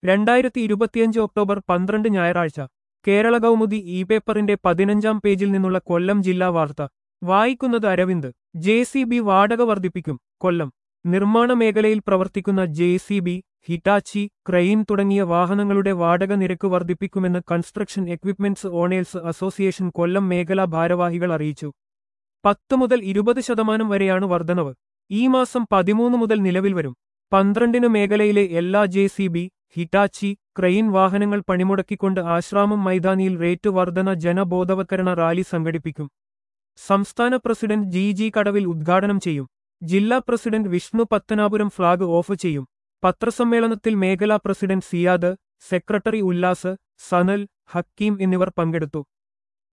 രണ്ടായിരത്തി ഇരുപത്തിയഞ്ച് ഒക്ടോബർ പന്ത്രണ്ട് ഞായറാഴ്ച കേരള കൗമുദി ഇ പേപ്പറിന്റെ പതിനഞ്ചാം പേജിൽ നിന്നുള്ള കൊല്ലം ജില്ലാ വാർത്ത വായിക്കുന്നത് അരവിന്ദ് ജെ സി ബി വാടക വർദ്ധിപ്പിക്കും കൊല്ലം നിർമ്മാണ മേഖലയിൽ പ്രവർത്തിക്കുന്ന J C B Hitachi crane തുടങ്ങിയ വാഹനങ്ങളുടെ വാടക നിരക്ക് വർദ്ധിപ്പിക്കുമെന്ന് construction equipments owners association Kollam മേഖലാ ഭാരവാഹികൾ അറിയിച്ചു പത്ത് മുതൽ ഇരുപത് ശതമാനം വരെയാണ് വർധനവ് ഈ മാസം പതിമൂന്ന് മുതൽ നിലവിൽ വരും പന്ത്രണ്ടിന് മേഖലയിലെ എല്ലാ J C B Hitachi crane വാഹനങ്ങൾ പണിമുടക്കിക്കൊണ്ട് ആശ്രാമം മൈതാനിയിൽ റേറ്റ് വർധന ജനബോധവത്കരണ റാലി സംഘടിപ്പിക്കും സംസ്ഥാന പ്രസിഡന്റ് ജി ജി കടവിൽ ഉദ്ഘാടനം ചെയ്യും ജില്ലാ president Vishnu Pathanapuram flag off ചെയ്യും പത്രസമ്മേളനത്തിൽ മേഖലാ പ്രസിഡന്റ് സിയാദ് സെക്രട്ടറി ഉല്ലാസ് സനൽ ഹക്കീം എന്നിവർ പങ്കെടുത്തു